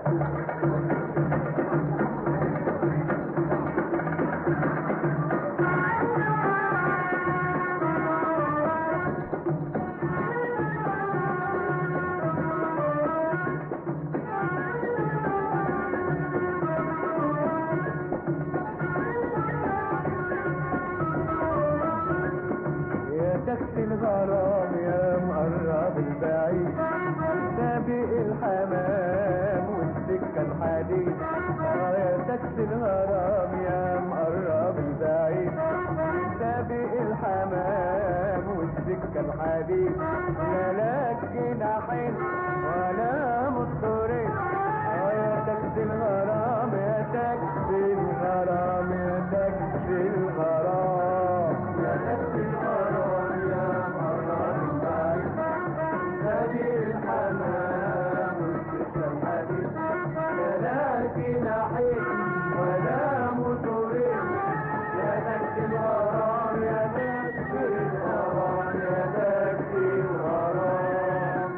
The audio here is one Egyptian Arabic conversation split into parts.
يا تاكسي الغرام يا مقرب البعيد سابق الحمام والسكة الحديد اه يا تاكسي الغرام يا مقرب البعيد سابق الحمام والسكة الحديد لا لك جناحين ولا مصدرين اه يا تاكسي الغرام يا تاكسي الغرام يا تاكسي الغرام يا تاكسي الغرام يا مقرب البعيد سابق الحمام والسكة الحديد لا جناحين ولا مصدرين يا تاكسي الغرام يا تاكسي الغرام يا تاكسي الغرام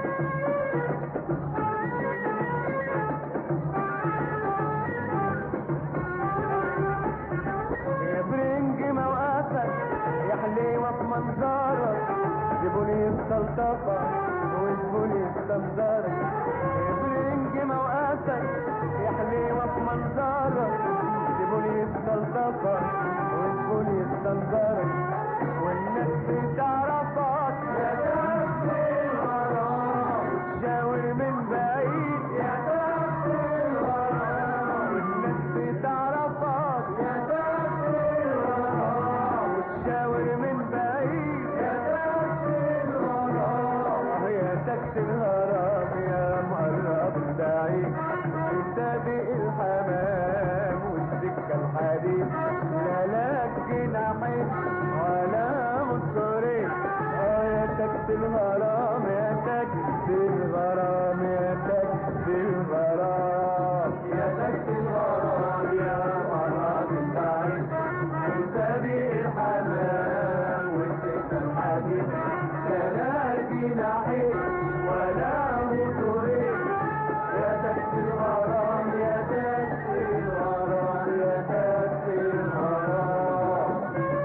يا برنج موقفك يا حليوة في منظرك جيبولي السلطفة وجيبولي السمزرة يا برنج موقفك يا حليوة في منظرك جيبولي السلطفة وجيبولي السمزرة والناس تعرفك يا تاكسي الغرام شاور من بعيد يا تاكسي الغرام والناس تعرفك يا تاكسي الغرام وتشاور من بعيد يا تاكسي الغرام يا تاكسي الغرام يا مقرب البعيد سابق الحمام والسكة الحديد لا لك جناحين ولا مصدرين اه يا تاكسي الغرام يا تاكسي الغرام يا تاكسي الغرام يا تاكسي الغرام يا مقرب البعيد سابق الحمام والسكة الحديد لا لك جناحين ولا مصدرين يا تاكسي الغرام يا تاكسي الغرام يا تاكسي الغرام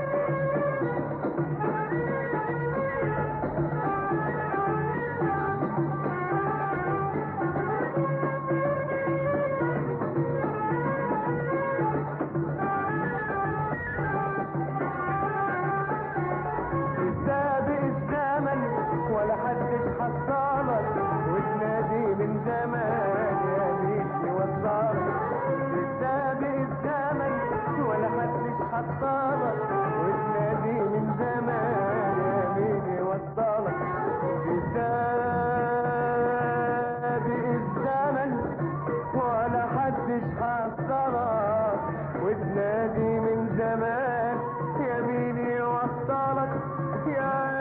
سابق الزمن ولا حدش حصلك وتنادي من زمان يا مين يوصلك سابق الزمن ولا حدش حصلك وتنادي من زمان يا مين يوصلك سابق الزمن ولا حدش حصلك وتنادي من زمان يا مين يوصلك يا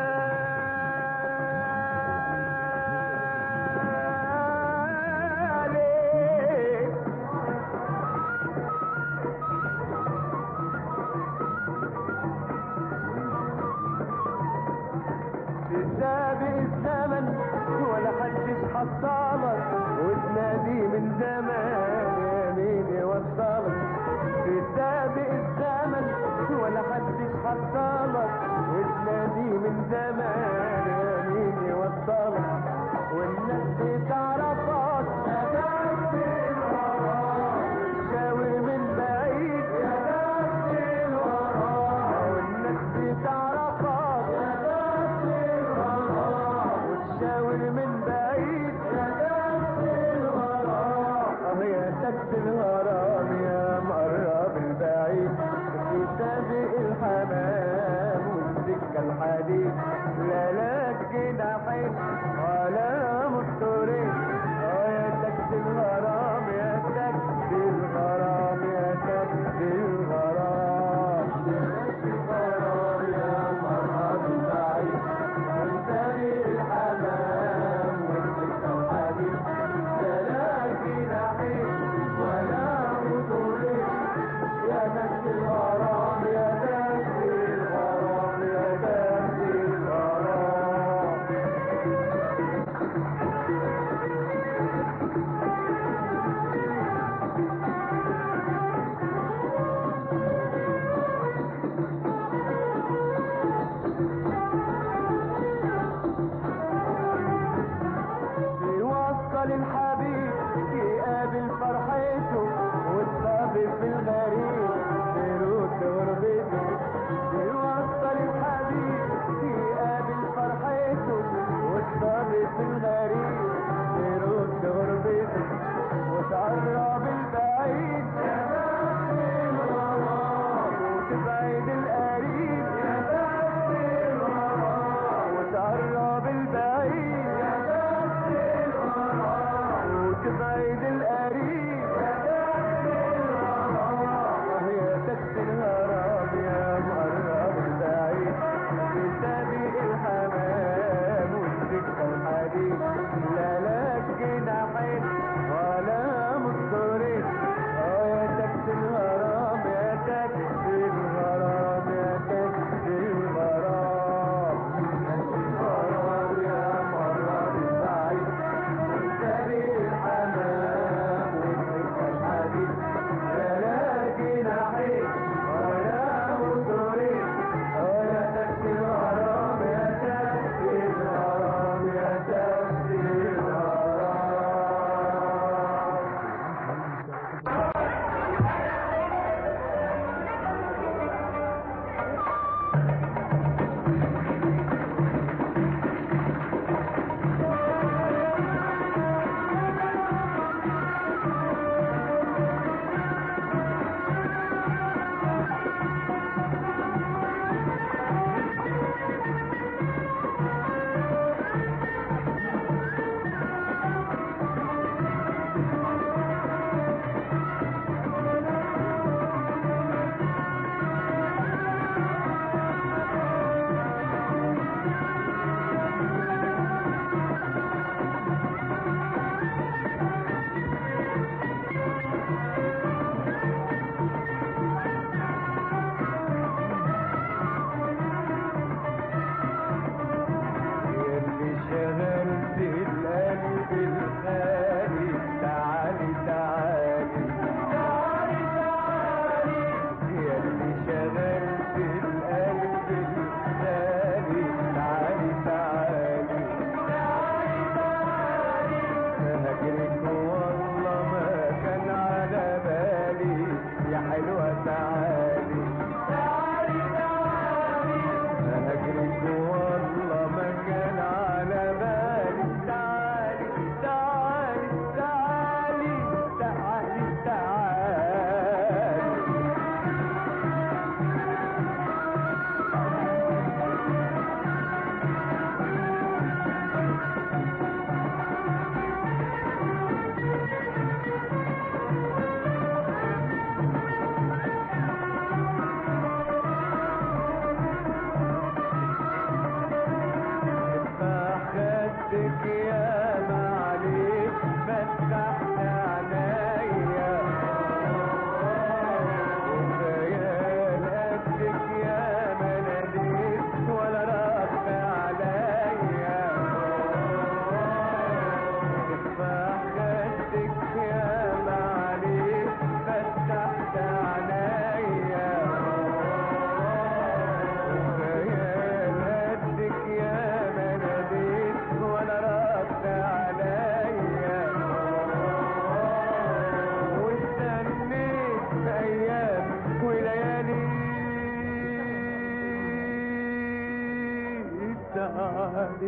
ليه سابق الزمن ولا حدش حصلك وتنادي من زمان يا مين يوصلك في سابق الزمن ولا حدش حصلك وتنادي من زمان يا مين يوصلك والناس تعرفك يا تاكسي الغرام شاور من بعيد يا تاكسي الغرام والناس تعرفك يا تاكسي الغرام وتشاور من بعيد يا تاكسي الغرام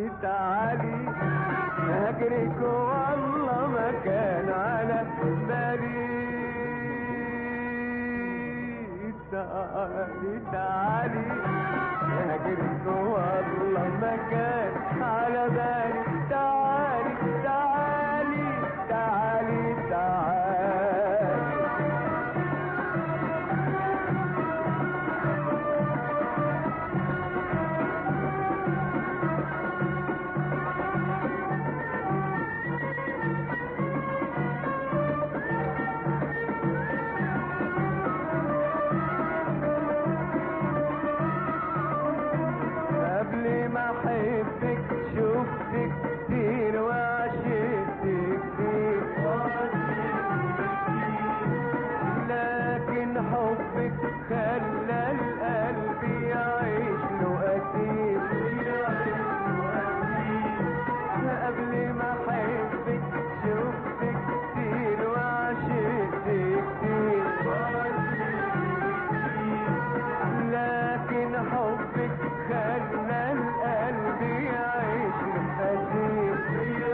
تعالي تعالي هجرك والله ما كان على بالي تعالي تعالي هجرك والله ما كان على بالي تعالي تعالي تعالي تعالي قبل ما احبك شفتك كتير وعشقت كتير لكن حبك خلى القلب يعيش له اسير قبل ما احبك شفتك كتير وعشقت كتير لكن حبك خلى القلب يعيش أسير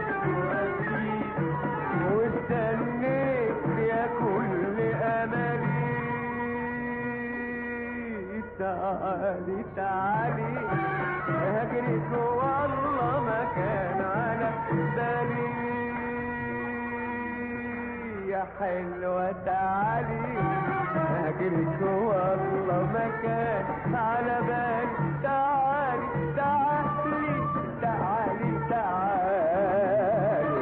واستنيت يا كل أملي تعالي تعالي هجرك والله ما كان على بالي يا حلوة تعالي هجرك والله ما كان على بالي تعالي تعالي تعالي تعالي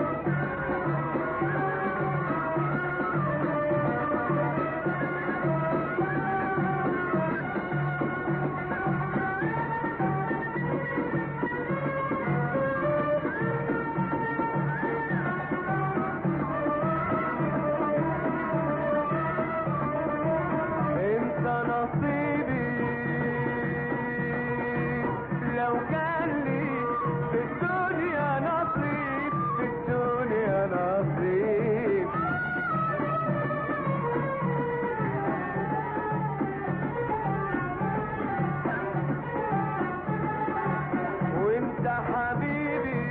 انت نصيبي لو كان لي في الدنيا نصيب في الدنيا نصيب وانت حبيبي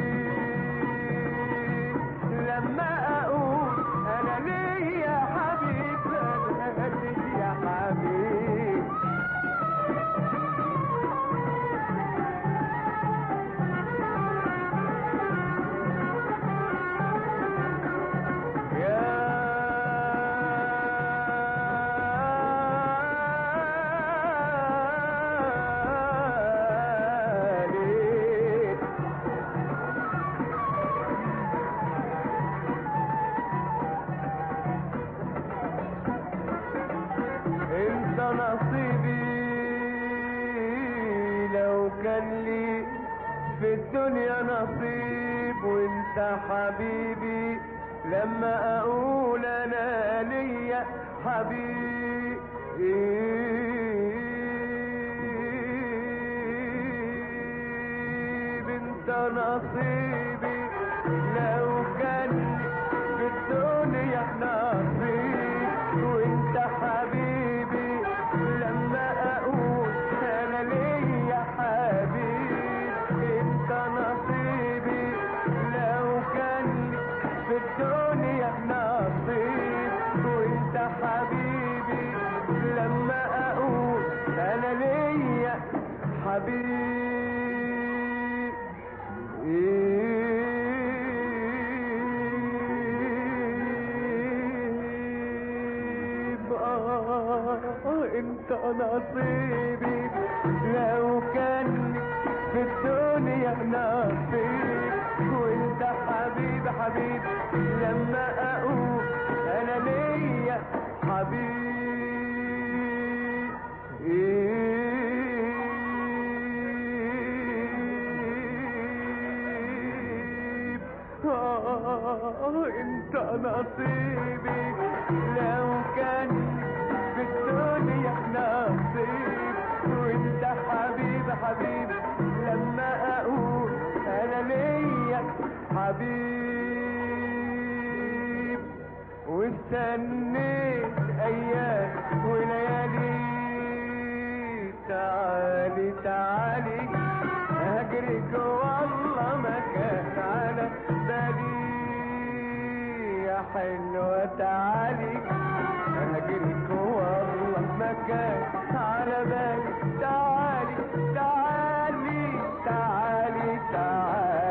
لما اقول انا ليا حبيب انا ليا حبيب يا ليل انت نصيبي لو كان لي في الدنيا نصيب وانت حبيبي لما اقول انا ليا حبيبي انت نصيبي لو كان في الدنيا نصيب وانت حبيبي لما اقول انا ليا حبيب انت نصيبي لو كان في الدنيا نصيب وانت حبيبي لما اقول انا ليا حبيب آه انت نصيبي لو كان في الدنيا نصيب وانت حبيب حبيب لما اقول انا ليا حبيب آه انت نصيبي لو كان في الدنيا نصيب وانت حبيب حبيب لما اقول انا ليا حبيب واستنيت ايام وليالي تعالي تعالي هجري يا حلوة تعالي هجرك والله مكان على بالي تعالي تعالي تعالي تعالي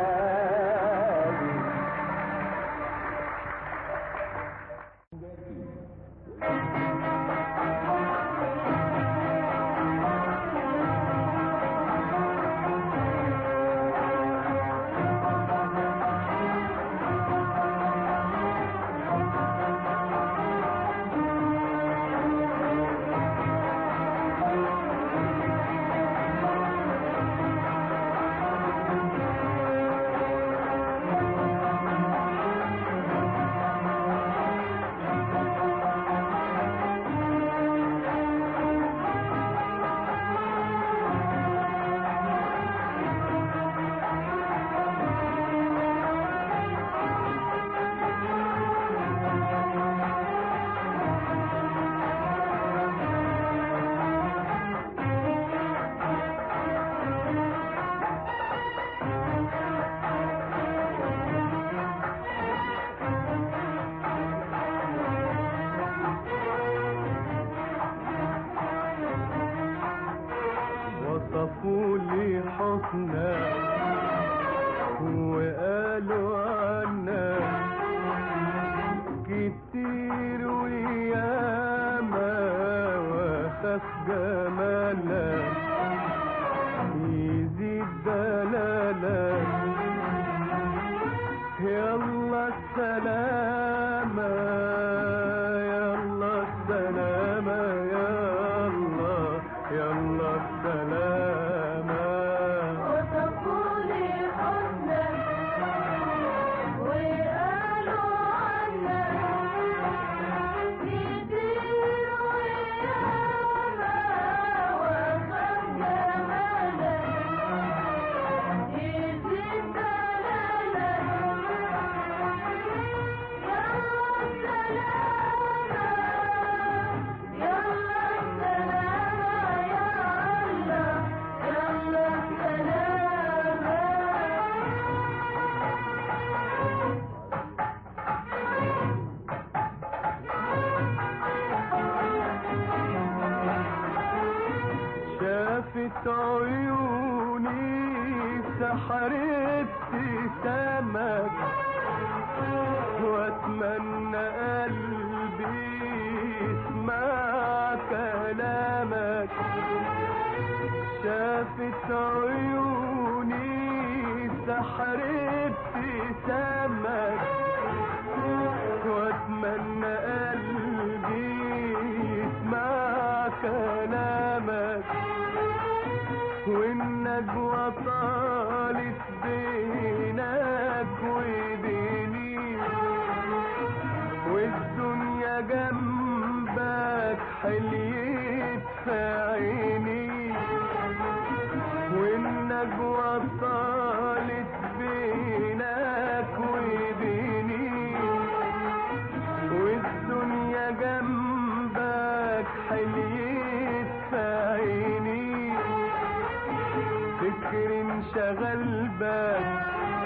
وصفوا لي حسنا وقالوا عنا كتير وياما وخف جمالا يزيد دلالا يلا السلامة يلا السلامة يلا يلا السلامة وصفوا لي حسنا وقالوا عنا كتير وياما وخف جمالا يزيد دلالا يلا السلامة يلا السلامة يلا السلامة شافت عيوني سحرت سمك واتمنى قلبي يسمع كلامك شافت عيوني سحرت سمك واتمنى قلبي يسمع كلامك والنجوى طالت بينك وبيني والدنيا جنبك حليت في عيني والنجوى طالت بينك وبيني والدنيا جنبك حليت في عيني فكر انشغل بك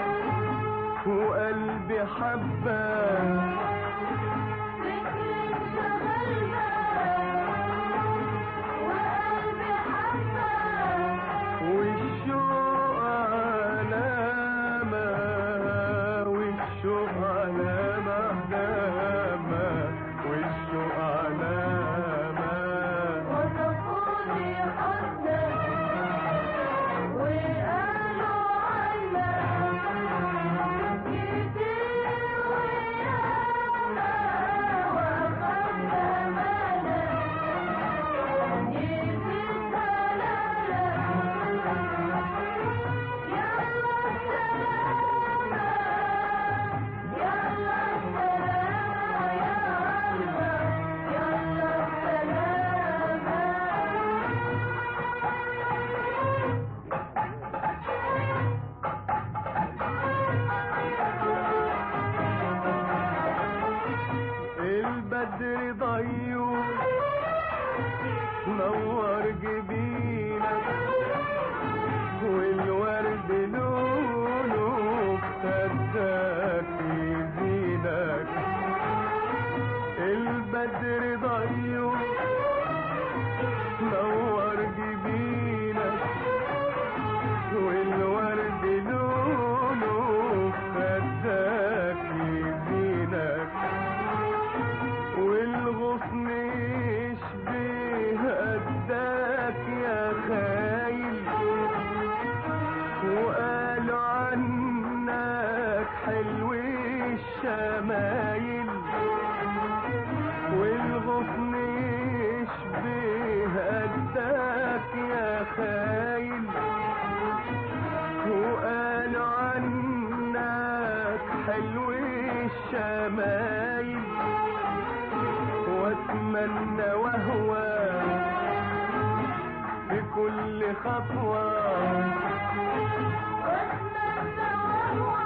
وقلبي حبك فكري شغل وقلبي حبك والشوق علامة والشوق علامة علامة والشوق علامة وصفوا لي حسنا وقالوا عنا كتير وياما وخف جمالا يزيد دلالا يلا السلامة يلا السلامة يلا يلا السلامة البدر ضيوف نور جبينك والورد لونه خدك يزينك الشمايل والغصن يشبه قدك يا خايل وقالوا عنك حلو الشمايل واتمنى وهوى بكل خطوة واتمنى وهو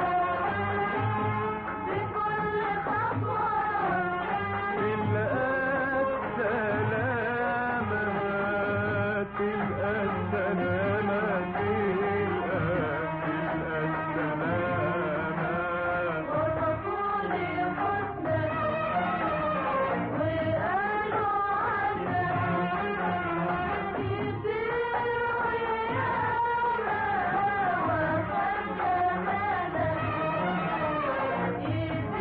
بكل خطوة تلقى السلامة تلقى السلامة تلقى تلقى السلامة وصفوا لي حسنك وقالوا عنك كتير وياما وخد جمالك يزيد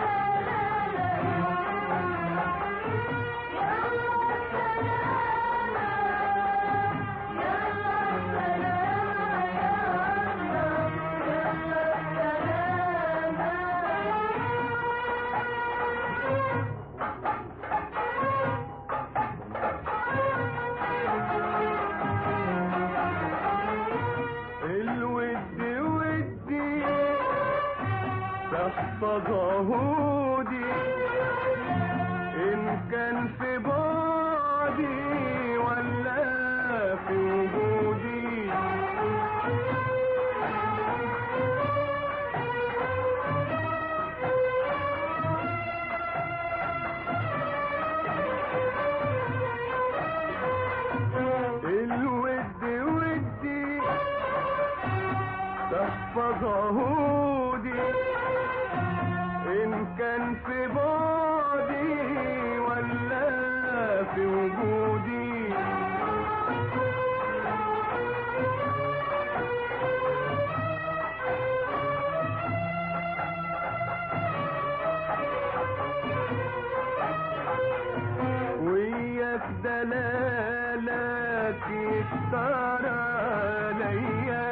الود ودي تحفظ عهودي إن كان في بعدي ولا في وجودي الود ودي تحفظ عهودي إن كان في بعدي ولا في وجودي وياك دلالك يكتر عليا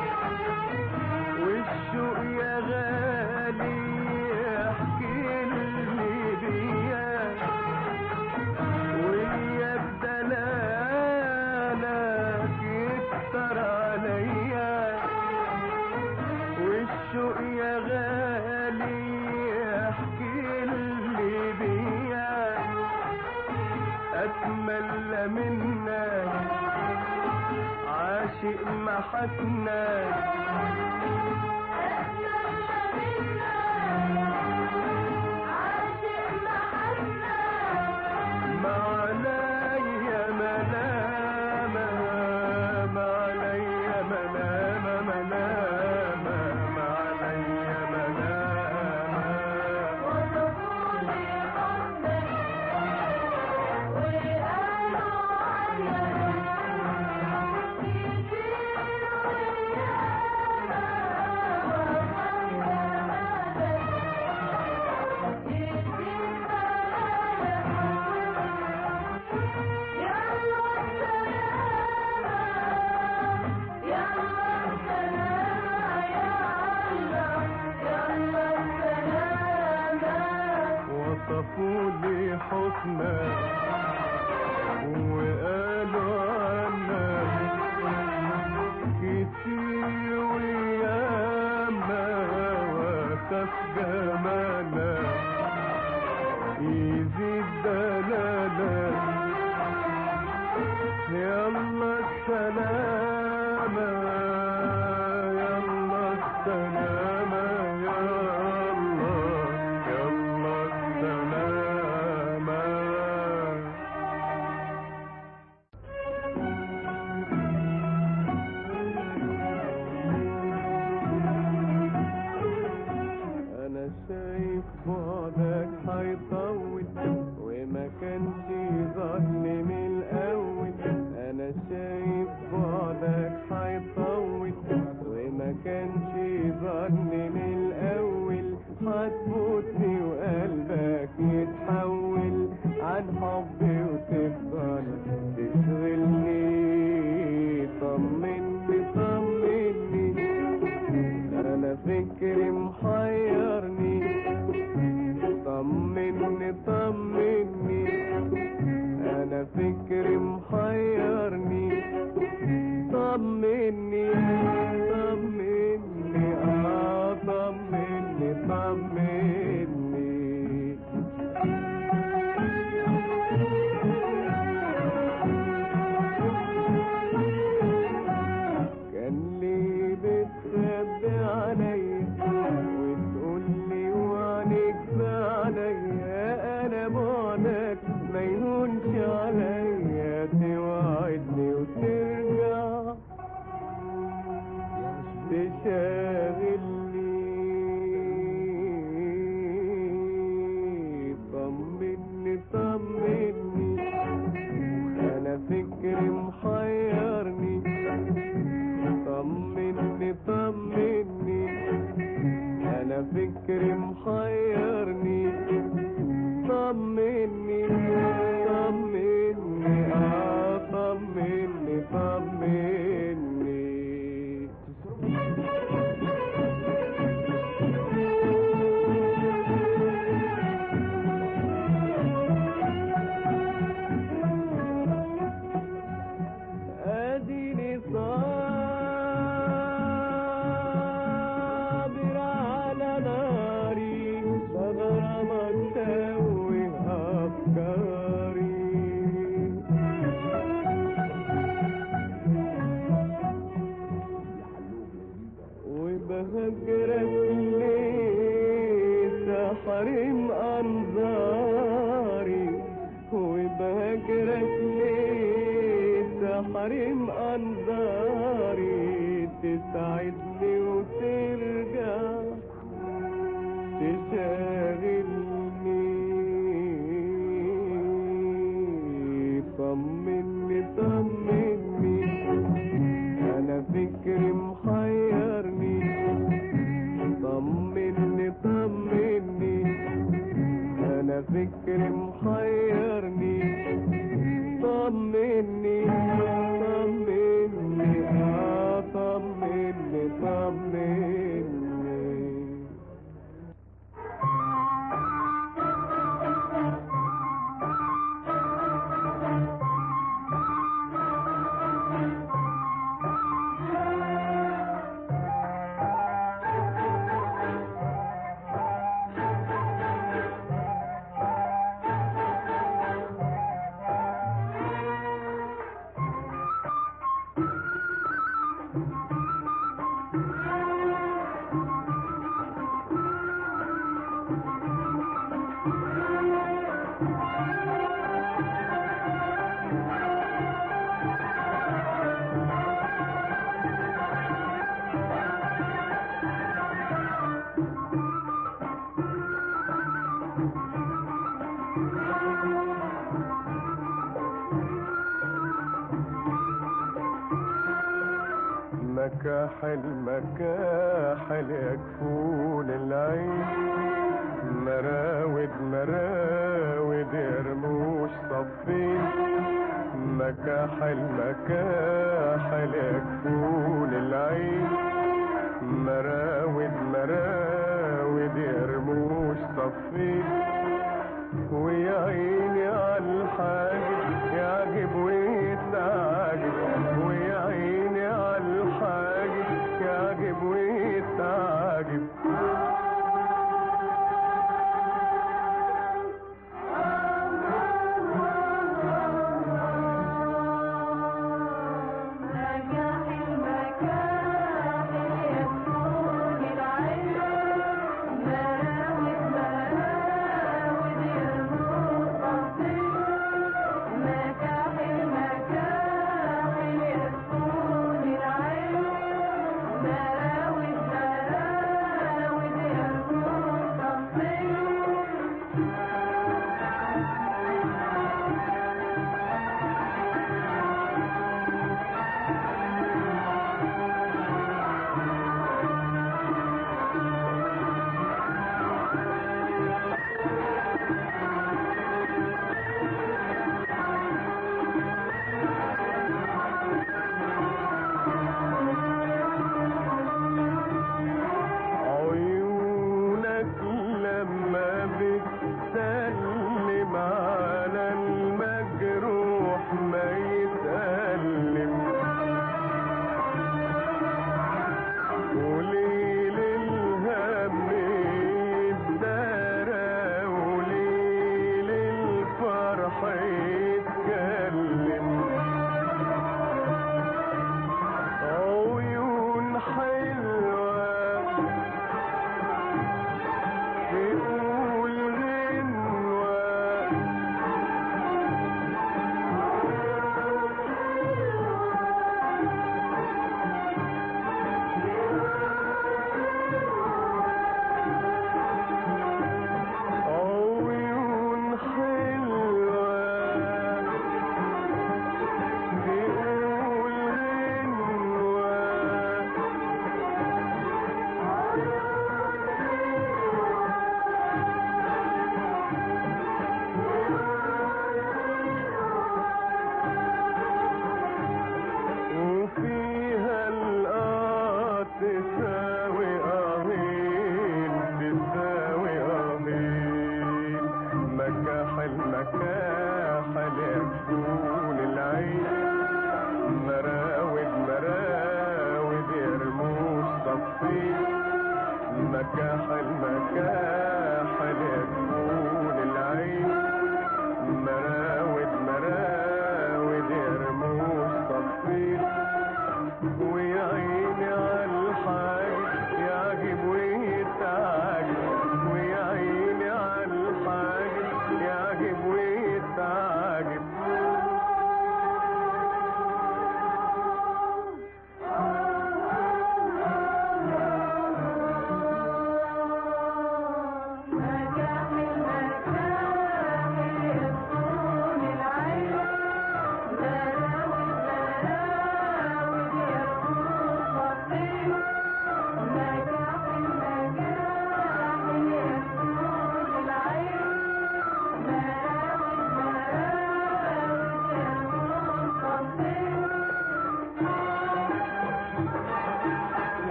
والشوق يا غالي يحكي لي بيا وياك دلالك يكتر عليا والشوق يا غالي يحكي لي بيا اتملى منك عاشق محكنك ما عليا ملامة ما عليا ملامة ملامة ما عليا ملامة وصفوا لي حسنك وقالوا عنك كتير وياما وخف جمالك يزيد دلالك يلا السلامة يلا السلامة يلا يلا السلامة انا شايف بعدك هيطول وما كانش ظن من الاول انا شايف بعدك هيطول وما كانش ظن من الاول هتفوتني وقلبك يتحول عن حبي وتفضل تشغلني طمني طمني انا فكري محيرني حريم أنظاري وبهجرك ليه تحرم أنظاري تسعدني وترجع تشاغلني طمني طمني أنا فكري محيرني طمني طمني أنا فكري محيرني طمني طمني آه طمني طمني مكاحل مكاحل يكفون العين مراود مراود يرموش صفين مكاحل مكاحل يكفون العين مراود مراود يرموش صفين ويا عيني عالحاجب يعجب ويتعجب ويا عيني عالحاجب يعجب ويتعجب نجاح المكان يكون العين مراود مراود يرموز صفين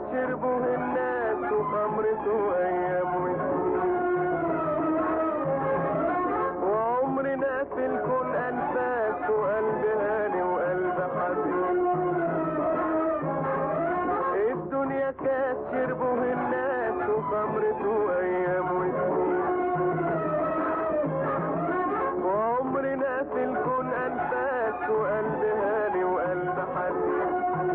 شربه الناس وخمرته ايام وسنين وعمرنا في الكون انفاس وقلب هاني وقلب حزين الدنيا كانت شربه الناس وخمرته ايام وسنين وعمرنا في الكون انفاس وقلب هاني وقلب حزين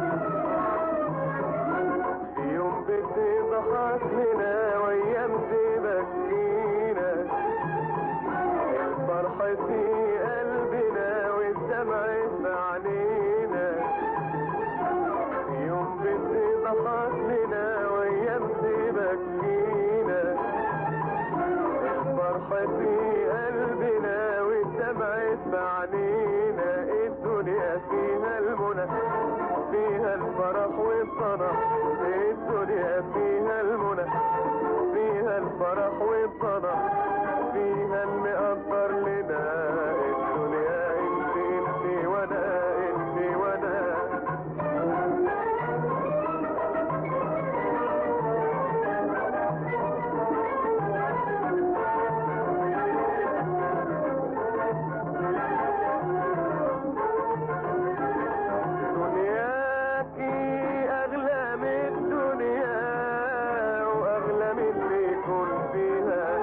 في يوم بتضحك لنا وايام تبكينا الفرح في قلبنا والدمع في عينينا في يوم بتضحك لنا وايام تبكينا الفرح في قلبنا والدمع في عينينا الدنيا فيها المنى فيها الفرح والفرح الدنيا فيها المنى فيها الفرح والفرح فيها المقدر لنا الدنيا انت انت وانا انت وانا دنياكي اغلى من الدنيا واغلى من اللي يكون فيها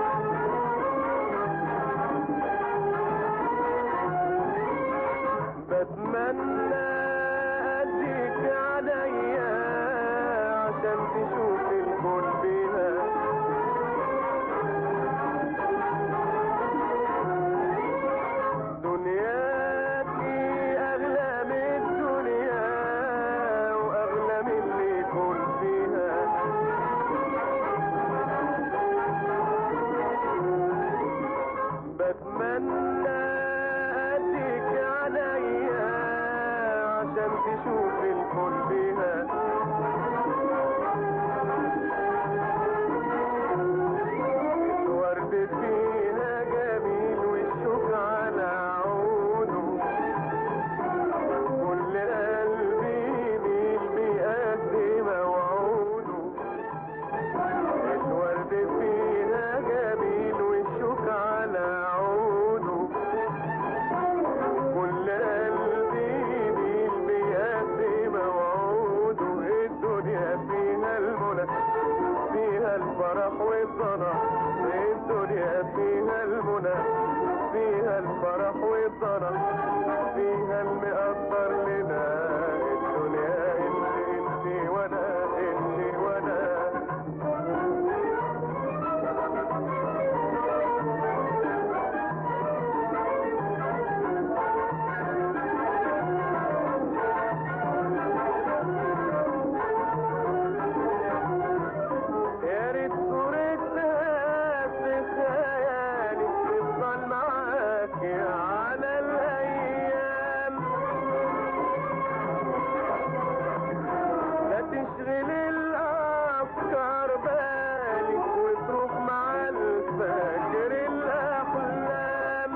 بتمنى اديك عليا عشان تشوف الكون فيها دنياكي اغلى من الدنيا واغلى من اللي يكون فيها بتمنى اديك عليا عشان تشوف الكون فيها الورد فيها جميل والشوك على عوده كل قلبي يميل بيقدم موعوده الورد فيها جميل والشوك على عوده كل قلبي يميل بيقدم موعوده الدنيا فيها المنى فيها الفرح والضنا الدنيا فيها المنى فيها الفرح والضنا فيها المقدر لنا الدنيا انت انت وانا انت وانا يا ريت صورتها في خيالي تفضل معاكي على الايام لا تشغل الافكار بالك وتروح مع الفجر الاحلام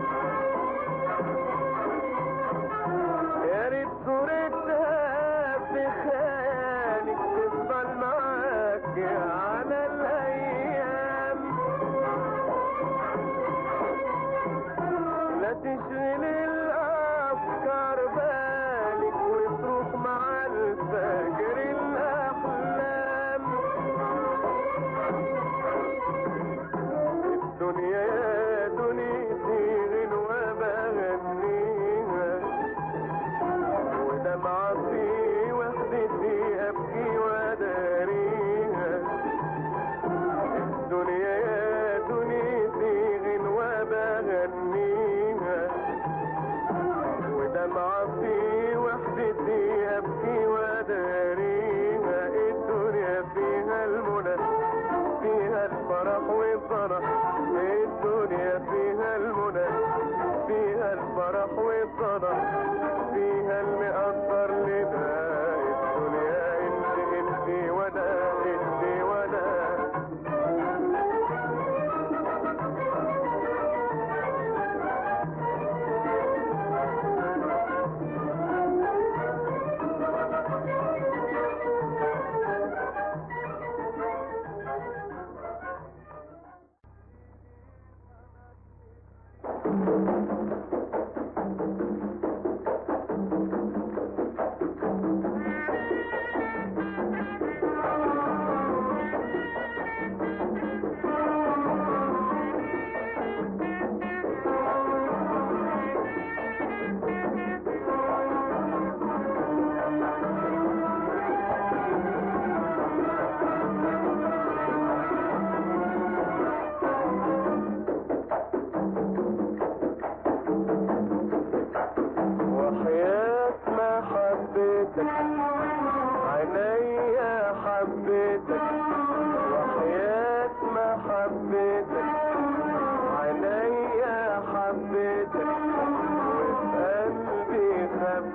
يا ريت صورتها في خيالك تفضل معاك على الايام لا تشغل الافكار بالك وتروح مع الفجر الاحلام الدنيا يا دنيتي غنوة بغنيها ودمعة في وحدتي أبكي وأداريها الدنيا يا دنيتي غنوة بغنيها ودمعة في وحدتي أبكي وأداريها الدنيا فيها المنى فيها الفرح والفرح الدنيا فيها المنى فيها الفرح والفرح فيها المقدر لنا الدنيا انت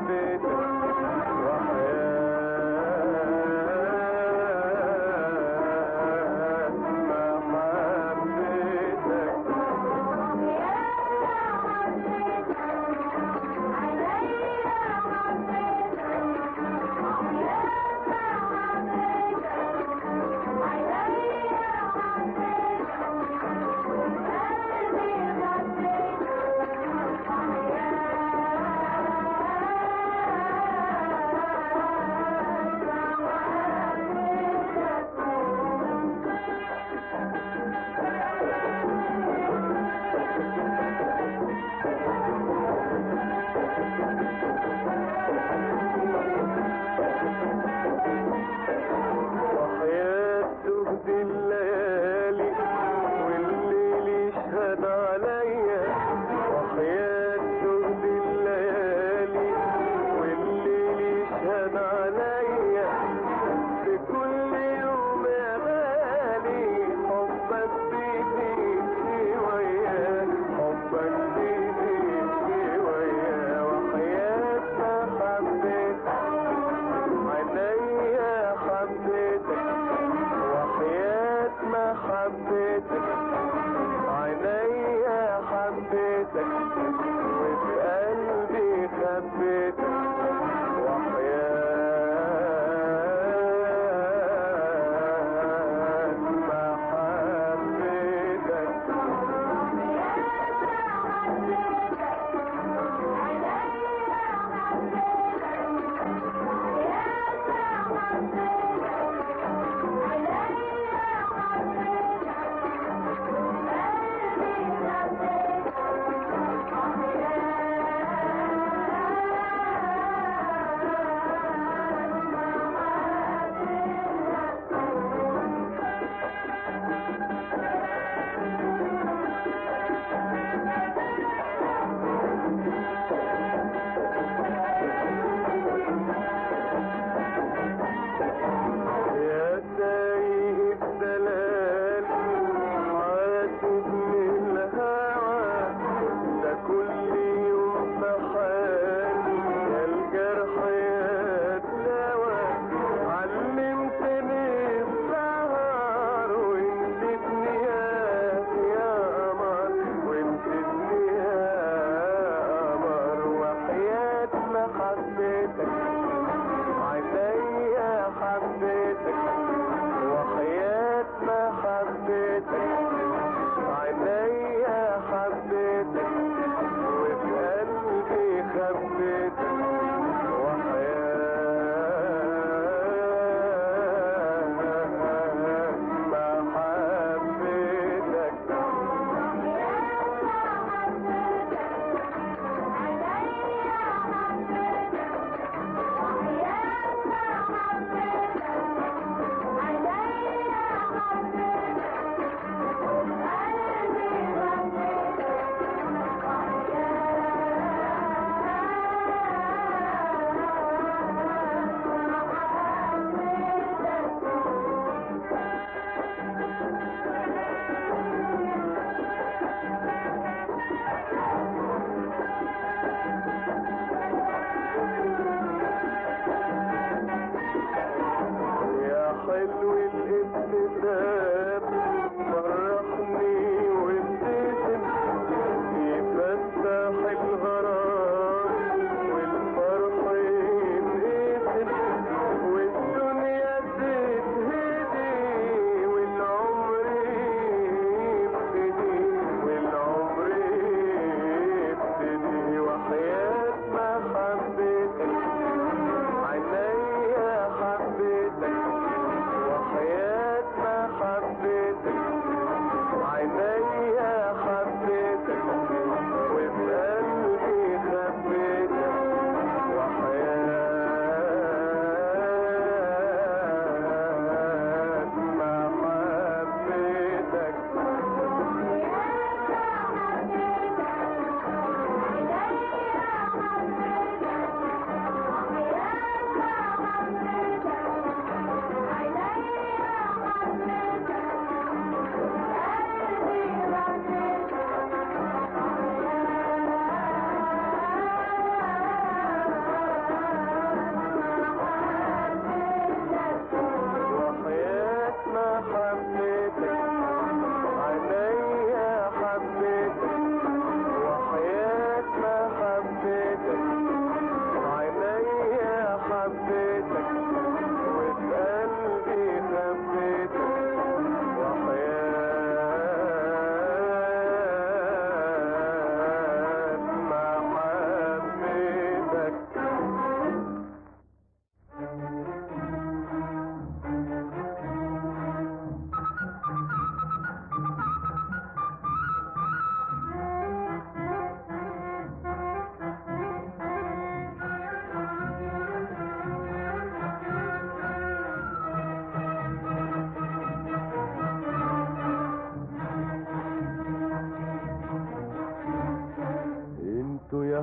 حبيتك وحياة ما حبيتك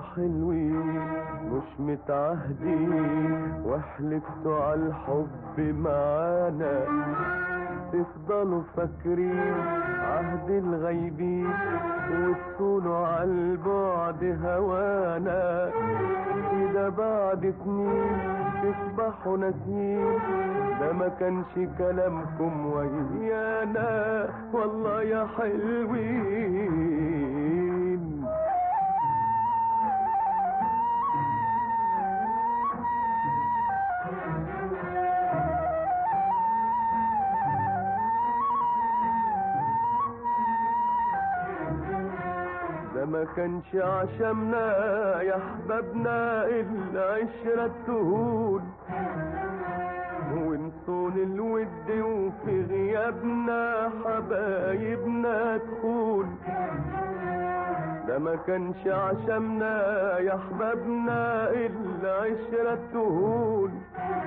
حلوين مش متعهدين وحلفتوا على الحب معانا تفضلوا فاكرين عهد الغيبين وتصونوا على البعد هوانا كده بعد سنين تصبحوا ناسيين ده ما كانش كلامكم ويانا والله يا حلوين ده ما كانش عشمنا يا احبابنا العشرة تهون ونصون الود وفي غيابنا حبايبنا تخون ده ما كانش عشمنا يا احبابنا العشرة تهون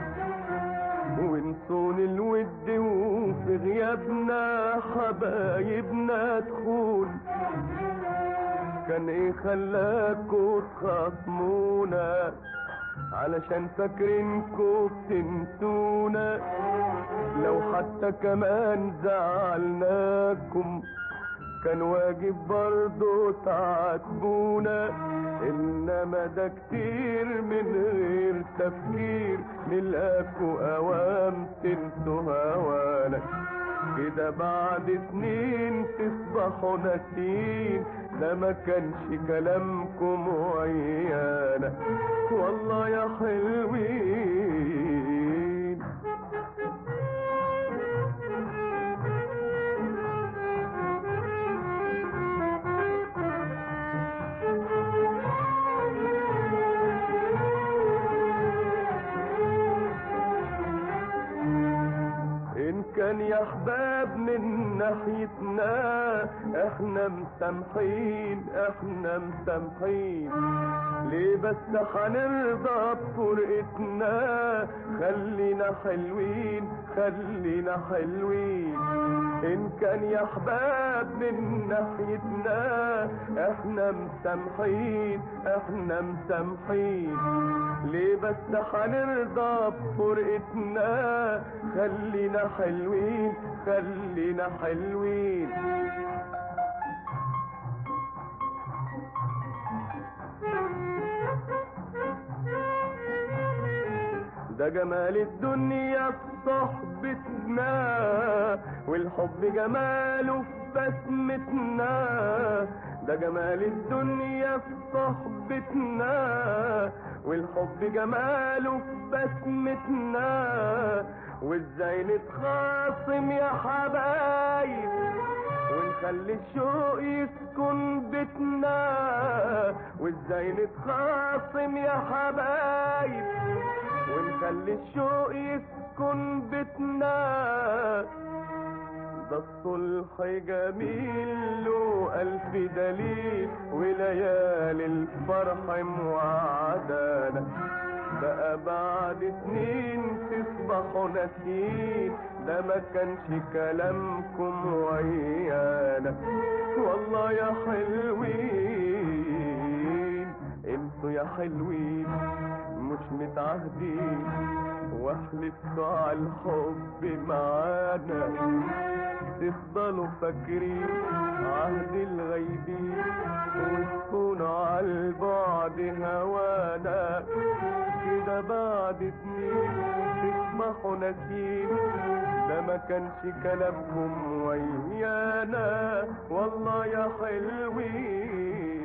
ونصون الود وفي غيابنا حبايبنا تخون كان ايه خلاكوا تخاصمونا علشان فاكرينكوا بتنسونا لو حتى كمان زعلناكم كان واجب برضو تعاتبونا انما ده كتير من غير تفكير نلقاكوا اوام تنسوا هوانا كده بعد سنين تصبحوا ناسين ده ما كانش كلامكم ويانا والله يا حلوين إن كان يا أحباب من ناحيتنا إحنا مسامحين إحنا مسامحين ليه بس هنرضى بفرقتنا خلينا حلوين خلينا حلوين إن كان يا أحباب من ناحيتنا إحنا مسامحين إحنا مسامحين ليه بس هنرضى بفرقتنا خلينا حلوين خلينا حلوين ده جمال الدنيا في صحبتنا والحب جماله في بسمتنا ده جمال الدنيا في صحبتنا والحب جماله في بسمتنا وازاي نتخاصم يا حبايب ونخلي الشوق يسكن بيتنا وازاي نتخاصم يا حبايب ونخلي الشوق يسكن بيتنا ده الصلح جميل له ألف دليل وليالي الفرح موعدانا بقى بعد سنين تصبحوا ناسين ده ما كانش كلامكم ويانا والله يا حلوين انتوا يا حلوين مش متعهدين واحلفتوا على الحب معانا تفضلوا فاكرين عهد الغيبين وتكونوا على البعد هوانا كده بعد سنين تسمحوا نسيم ده ما كانش كلامكم ويانا والله يا حلوين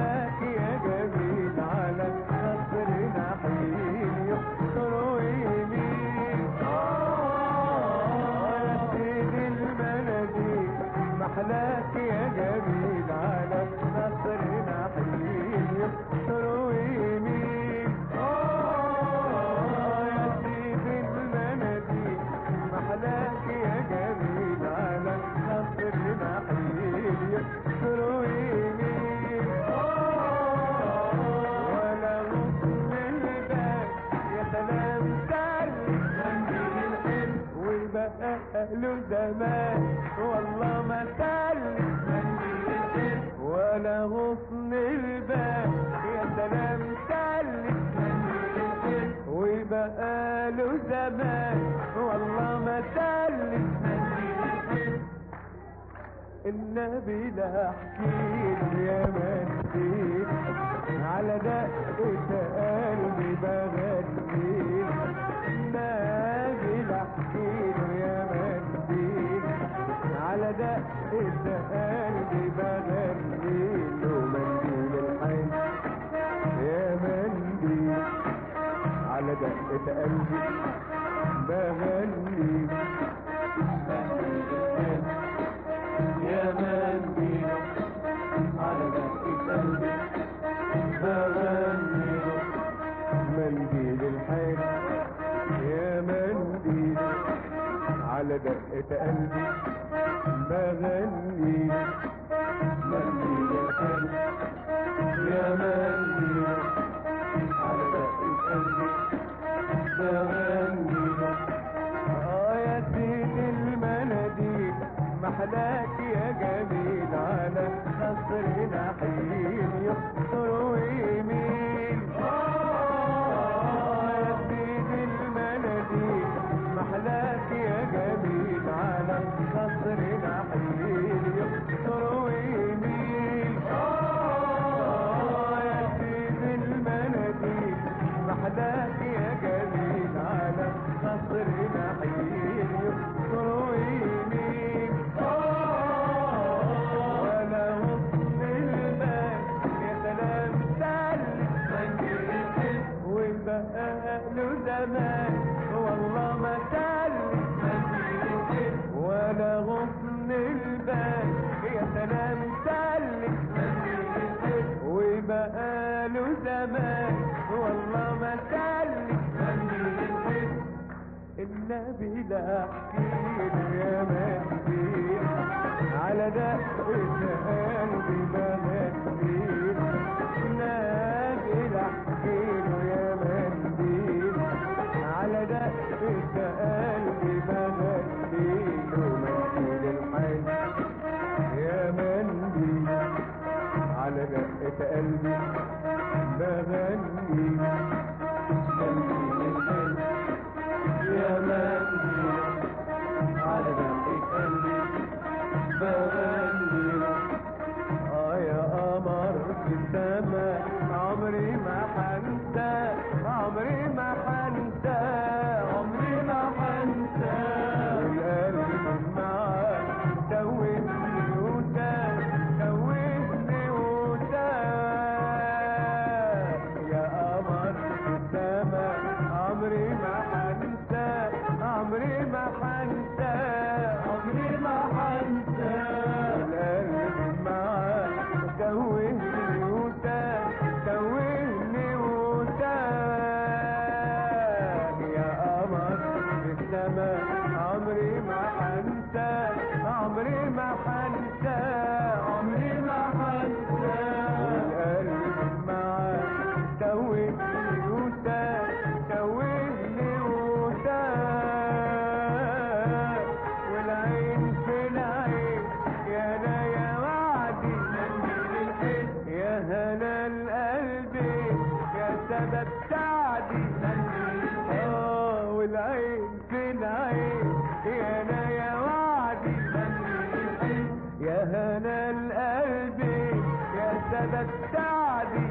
محلاك يا جميل على خصر نحيل يحصر ويمين آه يا سيدي المناديل محلاك يا جميل على خصر نحيل يحصر ويمين آه يا سيدي المناديل محلاك يا جميل على خصر نحيل يحصر ويمين ولا غصن الباب يا سلام سلم منديل الحلم وبقى له زمان والله ما سلم منديل الحلم ولا غصن الباب يا سلام سلم منديل الحلم وبقى له زمان والله ما سلم منديل الحلم النبي لا احكي يا مسكين على دقة قلبي بغني النبي لا احكي يا مسكين على دقة قلبي بغني له منديل الحي يا منديل على دقة قلبي بغني يا منديل على دقة قلبي بغني منديل الحيل يا منديل على دقة قلبي بغني منديل الحيل يا منديل على دقة قلبي بغني اه يا سيدي المناديل محلاك يا جميل على خصر نحيل يخطر ويمين اه يا سيدي المناديل محلاك يا جميل على خصر نحيل يخطر ويمين اه يا سيدي المناديل محلاك يا جميل على خصر نحيل يخطر ويمين ولا غصن الباب يا سلام سلم منديل الحلم وبقى له زمان والله ما سلم منديل الحلم ولا غصن الباب يا سلام سلم منديل الحلم وبقى له زمان والله ما سلم منديل الحلم النبي لا احكيله يا منديل على دقة قلبي بمنديل النبي لا احكيله يا منديل على دقة قلبي بمنديل ومنديل الحي يا منديل على دقة قلبي بغني منديل الحي يا منديل على دقة قلبي بغني اه يا قمر في السماء عمري ما حنسى عمري ما حنسى عمري ما حنسى والقلب معاك توهني وتاه توهني وتاه يا قمر في السماء عمري ما حنسى عمري ما حنسى عمري ما حنسى والقلب معاك توهني وتاه توهني وتاه يا قمر في السماء عمري ما حنسى عمري ما حنسى عمري ما حنسى والقلب معاك توهني وتاه توهني وتاه والعين في العين يا لا يا وعدي يا هنا القلب يا سبب سعدي اه والعين في العين يا لا يا وعدي يا هنا القلب يا سبب سعدي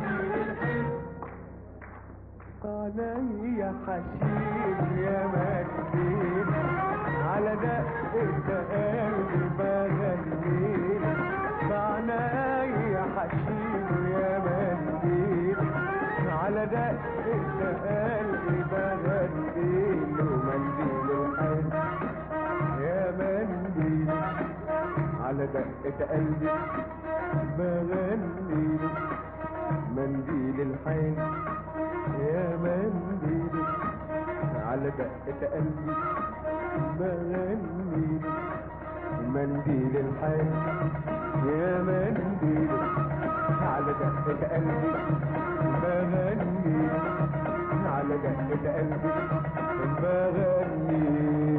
علي حشيش يا مدين على دقة قلبي بغني معناي حشيش يا منديل على دقة قلبي بغنيل ومنديل الحيل يا منديل على دقة قلبي بغنيل منديل الحيل يا منديل على دقة قلبي بغنيل منديل الحيل يا منديل على دقة قلبي بغني على دقة قلبي بغني